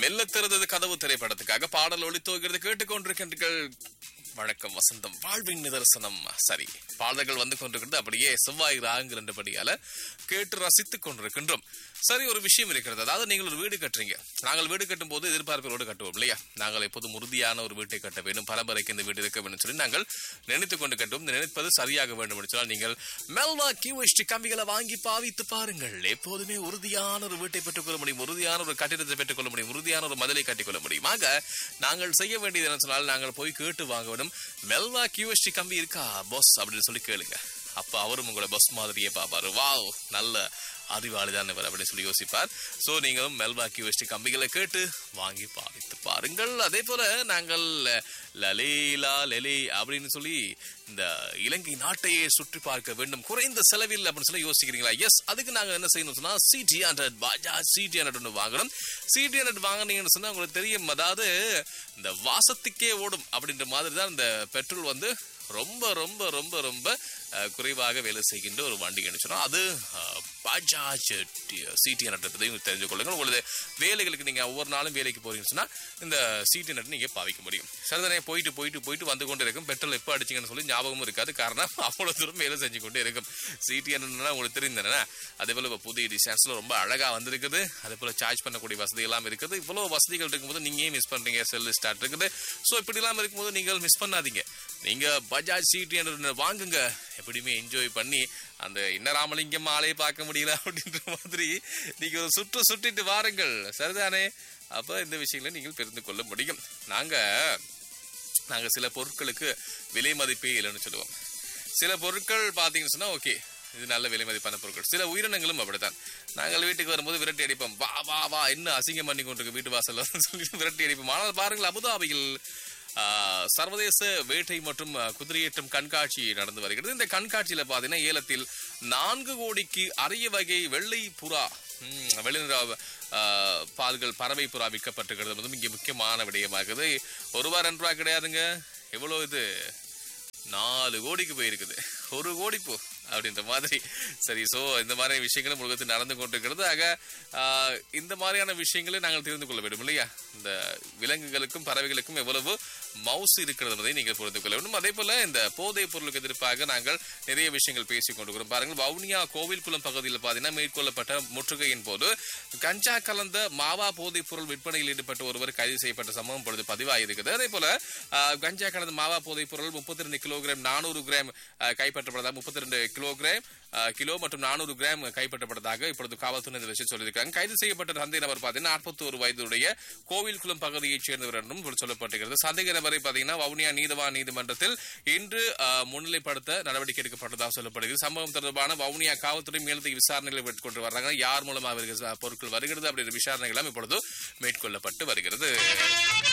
மெல்ல திறந்தது கதவு திரைப்படத்துக்காக பாடல் ஒளித்தோகிறது கேட்டுக்கொண்டிருக்கின்றீர்கள் வணக்கம் வசந்தம் வாழ்வின் நிதர்சனம் சரி பாடல்கள் வந்து கொண்டிருக்கிறது அப்படியே செவ்வாய் ராகுங்கள் என்றபடியால கேட்டு ரசித்துக் கொண்டிருக்கின்றோம் சரி ஒரு விஷயம் இருக்கிறது அதாவது நீங்கள் ஒரு வீடு கட்டுறீங்க நாங்கள் வீடு கட்டும் போது எதிர்பார்ப்புகளோடு கட்டுவோம் இல்லையா நாங்கள் எப்போதும் உறுதியான ஒரு வீட்டை கட்ட வேண்டும் பரம்பரைக்கு இந்த வீடு இருக்க வேண்டும் சொல்லி நாங்கள் நினைத்துக் கொண்டு கட்டுவோம் இந்த நினைப்பது சரியாக வேண்டும் என்று சொன்னால் நீங்கள் மெல்வா கியூஎஸ்டி கம்பிகளை வாங்கி பாவித்து பாருங்கள் எப்போதுமே உறுதியான ஒரு வீட்டை பெற்றுக்கொள்ள முடியும் உறுதியான ஒரு கட்டிடத்தை பெற்றுக்கொள்ள முடியும் உறுதியான ஒரு மதிலை கட்டிக்கொள்ள முடியும் ஆக நாங்கள் செய்ய வேண்டியது என்ன சொன்னால் நாங்கள் போய் கேட்டு வாங்க வேண்டும் மெல்வா கியூஎஸ்டி கம்பி இருக்கா பாஸ் அப்படின்னு சொல்லி கேளுங்க அப்ப அவரும் உங்களை பஸ் மாதிரியே பாப்பாரு வாவ் நல்ல அறிவாளிதான் இவர் அப்படின்னு சொல்லி யோசிப்பார் சோ நீங்களும் மெல்வா கியூஎஸ்டி கம்பிகளை கேட்டு வாங்கி பாவித்து பாருங்கள் அதே போல நாங்கள் லலேலா லெலே அப்படின்னு சொல்லி இந்த இலங்கை நாட்டையே சுற்றி பார்க்க வேண்டும் குறைந்த செலவில் அப்படின்னு சொல்லி யோசிக்கிறீங்களா எஸ் அதுக்கு நாங்க என்ன செய்யணும் சொன்னா CD hundred Bajaj CD hundred ஒன்று வாங்கணும் சிடி ஹண்ட்ரட் வாங்கினீங்கன்னு சொன்னா உங்களுக்கு தெரியும் அதாவது இந்த வாசத்துக்கே ஓடும் அப்படின்ற மாதிரி தான் இந்த பெட்ரோல் வந்து ரொம்ப ரொம்ப ரொம்ப ரொம்ப அஹ், குறைவாக வேலை செய்கின்ற ஒரு வண்டி சொன்னோம் அது அஹ், பஜாஜ் சிடி நட்டத்தையும் தெரிஞ்சு கொள்ளுங்கள் உங்களது வேலைகளுக்கு நீங்க ஒவ்வொரு நாளும் வேலைக்கு போறீங்கன்னு சொன்னா இந்த சிடி நட்டு நீங்க பாவிக்க முடியும் சரிதானே போயிட்டு போயிட்டு போயிட்டு வந்து கொண்டு இருக்கும் பெட்ரோல் எப்போ அடிச்சீங்கன்னு சொல்லி ஞாபகமும் இருக்காது காரணம் அவ்வளவு தூரம் வேலை செஞ்சு கொண்டே இருக்கும் சிடி என்னன்னா உங்களுக்கு தெரிந்தன அதே போல இப்போ புதிய டிசைன்ஸ்ல ரொம்ப அழகா வந்திருக்குது அதே போல சார்ஜ் பண்ணக்கூடிய வசதி எல்லாம் இருக்குது இவ்வளவு வசதிகள் இருக்கும்போது நீங்க ஏன் மிஸ் பண்றீங்க செல் ஸ்டார்ட் இருக்குது ஸோ இப்படி எல்லாம் இருக்கும்போது நீங்கள் மிஸ் பண்ணாதீங்க நீங்க பஜாஜ் சிடி வாங்குங்க எப்படியுமே என்ஜாய் பண்ணி அந்த இன்ன ராமலிங்கம் ஆளையே பார்க்க முடியல அப்படின்ற மாதிரி நீங்க ஒரு சுற்று சுற்றிட்டு வாருங்கள் சரிதானே அப்ப இந்த விஷயங்களை நீங்கள் தெரிந்து கொள்ள முடியும் நாங்க நாங்க சில பொருட்களுக்கு விலை மதிப்பே இல்லைன்னு சொல்லுவோம் சில பொருட்கள் பார்த்தீங்கன்னு சொன்னா ஓகே இது நல்ல விலை மதிப்பான பொருட்கள் சில உயிரினங்களும் அப்படித்தான் நாங்கள் வீட்டுக்கு வரும்போது விரட்டி அடிப்போம் வா வா வா என்ன அசிங்கம் பண்ணி கொண்டிருக்கு வீட்டு வாசல்ல சொல்லி விரட்டி அடிப்போம் ஆனால் பாருங்கள் அபுதாபியில் ஆ, சர்வதேச வேட்டை மற்றும் ஆ, குதிரையேற்றம் கண்காட்சி நடந்து வருகிறது இந்த கண்காட்சியில பாத்தீங்கன்னா ஏலத்தில் நான்கு கோடிக்கு அரிய வகை வெள்ளை புறா ம், வெள்ளை நிற ஆ, பால்கள் பறவை புறா விற்கப்பட்டிருக்கிறது என்பதும் இங்கே முக்கியமான விடயமாகுது ஒரு ரூபா ரெண்டு ரூபா கிடையாதுங்க எவ்வளவு இது நாலு கோடிக்கு போயிருக்குது ஒரு கோடி போ அப்படின்ற மாதிரி சரி ஸோ இந்த மாதிரி விஷயங்களும் உலகத்தில் நடந்து கொண்டிருக்கிறது ஆக ஆஹ், இந்த மாதிரியான விஷயங்களை நாங்கள் தெரிந்து கொள்ள வேண்டும் இல்லையா இந்த விலங்குகளுக்கும் பறவைகளுக்கும் எவ்வளவு மவுஸ் இருக்கிறது என்பதை நீங்கள் புரிந்து கொள்ள வேண்டும் அதே போல இந்த போதைப் பொருளுக்கு எதிர்ப்பாக நாங்கள் நிறைய விஷயங்கள் பேசிக் கொண்டிருக்கிறோம் பாருங்கள் வவுனியா கோவில்குளம் பகுதியில் பார்த்தீங்கன்னா மேற்கொள்ளப்பட்ட முற்றுகையின் போது கஞ்சா கலந்த மாவா போதைப் பொருள் விற்பனையில் ஈடுபட்ட ஒருவர் கைது செய்யப்பட்ட சம்பவம் பொழுது பதிவாயிருக்குது அதே போல ஆஹ், கஞ்சா கலந்த மாவா போதைப் பொருள் முப்பத்தி ரெண்டு கிலோகிராம் நானூறு கிராம் ஆஹ், கைப்பற்றப்பட்டதாக முப்பத்தி ரெண்டு கிலோகிராம் ஆஹ், கிலோ மற்றும் நானூறு கிராம் கைப்பற்றப்பட்டதாக இப்பொழுது காவல்துறை இந்த விஷயம் சொல்லியிருக்காங்க கைது செய்யப்பட்ட சந்தேக நபர் பார்த்தீங்கன்னா நாற்பத்தோரு வயதுடைய கோவில்குளம் பகுதியைச் சேர்ந்தவர் என்றும் சொல்லப்பட்டிருக்கிறது சந்தேக நபரை பார்த்தீங்கன்னா வவுனியா நீதவான் நீதிமன்றத்தில் இன்று ஆஹ், முன்னிலைப்படுத்த நடவடிக்கை எடுக்கப்பட்டதாக சொல்லப்படுகிறது சம்பவம் தொடர்பான வவுனியா காவல்துறை மேலதிக விசாரணைகளை மேற்கொண்டு வர்றாங்க யார் மூலமாக வருகிறது பொருட்கள் வருகிறது அப்படின்ற விசாரணைகள் எல்லாம் இப்பொழுது மேற்கொள்ளப்பட்டு வருகிறது